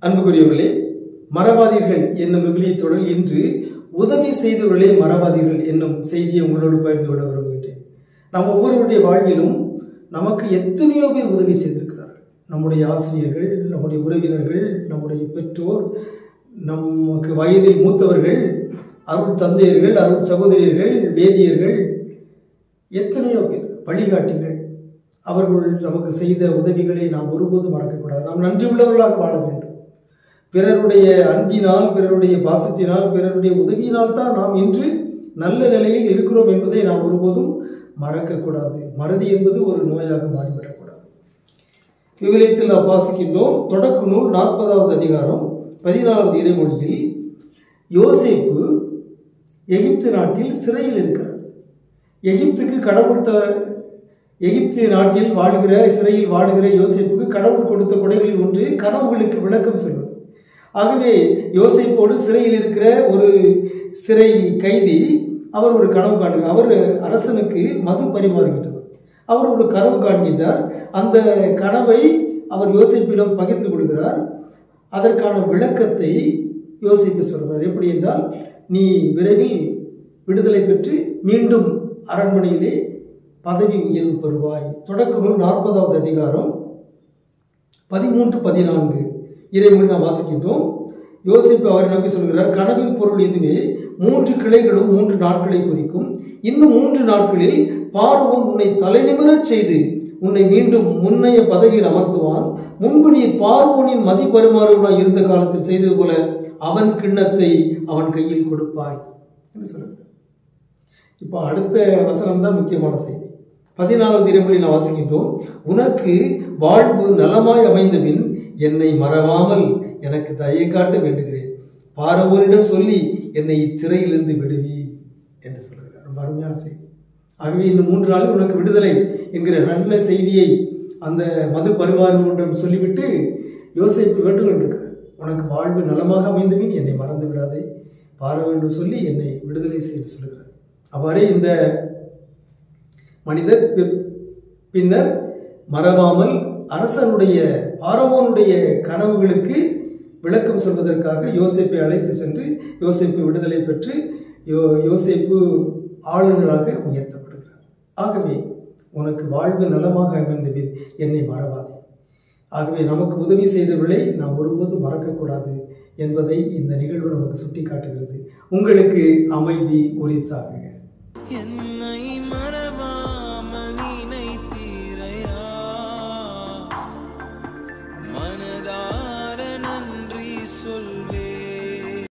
அன்புக்குரியவர்களே மறவாதீர்கள் என்னும் விபிலிய தொடர் இன்று உதவி செய்தவர்களே மறவாதீர்கள் என்னும் செய்தியை உங்களோடு பகிர்ந்து கொள்ள விரும்புகின்றேன் நாம் ஒவ்வொருவருடைய வாழ்விலும் நமக்கு எத்தனையோ பேர் உதவி செய்திருக்கிறார்கள் நம்முடைய ஆசிரியர்கள் நம்முடைய உறவினர்கள் நம்முடைய பெற்றோர் நமக்கு வயதில் மூத்தவர்கள் அருள் தந்தையர்கள் அருள் சகோதரியர்கள் வேதியர்கள் எத்தனையோ பேர் வழிகாட்டிகள் அவர்கள் நமக்கு செய்த உதவிகளை நாம் ஒருபோதும் மறக்கக்கூடாது நாம் நன்றி உள்ளவர்களாக வாழ வேண்டும் பிறருடைய அன்பினால் பிறருடைய பாசத்தினால் பிறருடைய உதவியினால் தான் நாம் இன்று நல்ல நிலையில் இருக்கிறோம் என்பதை நாம் ஒருபோதும் மறக்கக்கூடாது மறதி என்பது ஒரு நோயாக மாறிவிடக்கூடாது விவிலியத்தில் நாம் வாசிக்கின்றோம் தொடக்க நூல் நாற்பதாவது அதிகாரம் பதினாலாவது இறைமொழியில் யோசேப்பு எகிப்து நாட்டில் சிறையில் இருக்கிறார் எகிப்துக்கு கடவுள் த எகிப்து நாட்டில் வாழ்கிற சிறையில் வாழுகிற யோசேப்புக்கு கடவுள் கொடுத்த கொடைகளில் ஒன்று கனவுகளுக்கு விளக்கம் சொல்வது ஆகவே யோசேப்போடு சிறையில் இருக்கிற ஒரு சிறை கைதி அவர் ஒரு கனவு காண்கிறார் அவர் அரசனுக்கு மது பரிமாறுகின்றவர் அவர் ஒரு கனவு காண்கின்றார் அந்த கனவை அவர் யோசிப்பிடம் பகிர்ந்து கொடுக்கிறார் அதற்கான விளக்கத்தை யோசிப்பு சொல்கிறார் எப்படி என்றால் நீ விரைவில் விடுதலை பெற்று மீண்டும் அரண்மனையிலே பதவி உயர்வு பெறுவாய் தொடக்க நூல் நாற்பதாவது அதிகாரம் பதிமூன்று பதினான்கு இறைமொழி நாம் வாசிக்கின்றோம் யோசிப்பு அவர் நோக்கி சொல்கிறார் கனவின் பொருள் இதுவே மூன்று கிளைகளும் மூன்று நாட்களை குறிக்கும் இன்னும் மூன்று நாட்களில் பார்வோன் உன்னை தலைநிமிரச் செய்து உன்னை மீண்டும் முன்னைய பதவியில் அமர்த்துவான் முன்பு நீ பார்வோனின் மதிப்பருமாறுவனாய் இருந்த காலத்தில் செய்தது போல அவன் கிண்ணத்தை அவன் கையில் கொடுப்பாய் என்று சொல்லுகிறார் இப்போ அடுத்த வசனம் தான் முக்கியமான செய்தி பதினாலாவது இறைமொழி நான் வாசிக்கின்றோம் உனக்கு வாழ்வு நலமாய் அமைந்தபின் என்னை மறவாமல் எனக்கு தயை காட்ட வேண்டுகிறேன் பாரவோரிடம் சொல்லி என்னை இச்சிறையிலிருந்து விடுவி என்று சொல்கிறார் ரொம்ப அருமையான செய்தி ஆகவே இந்த மூன்று நாளில் உனக்கு விடுதலை என்கிற நல்ல செய்தியை அந்த மது பரிமாறுவரிடம் சொல்லிவிட்டு யோசிப்பு வேண்டுகோள் இருக்கிறார் உனக்கு வாழ்வு நலமாக அமைந்தபின் என்னை மறந்து விடாதே பார வேண்டும் சொல்லி என்னை விடுதலை செய்ய சொல்கிறார் அவ்வாறே இந்த மனிதர் பி- பின்னர் மறவாமல் அரசனுடைய பாரவோனுடைய கனவுகளுக்கு விளக்கம் சொல்வதற்காக யோசேப்பை அழைத்து சென்று யோசேப்பு விடுதலை பெற்று யோ யோசேப்பு ஆளுநராக உயர்த்தப்படுகிறார் ஆகவே உனக்கு வாழ்வு நலமாக அமைந்தபின் என்னை மறவாதே ஆகவே நமக்கு உதவி செய்தவர்களை நாம் ஒருபோதும் மறக்கக்கூடாது என்பதை இந்த நிகழ்வு நமக்கு சுட்டி காட்டுகிறது உங்களுக்கு அமைதி உரித்தாக என்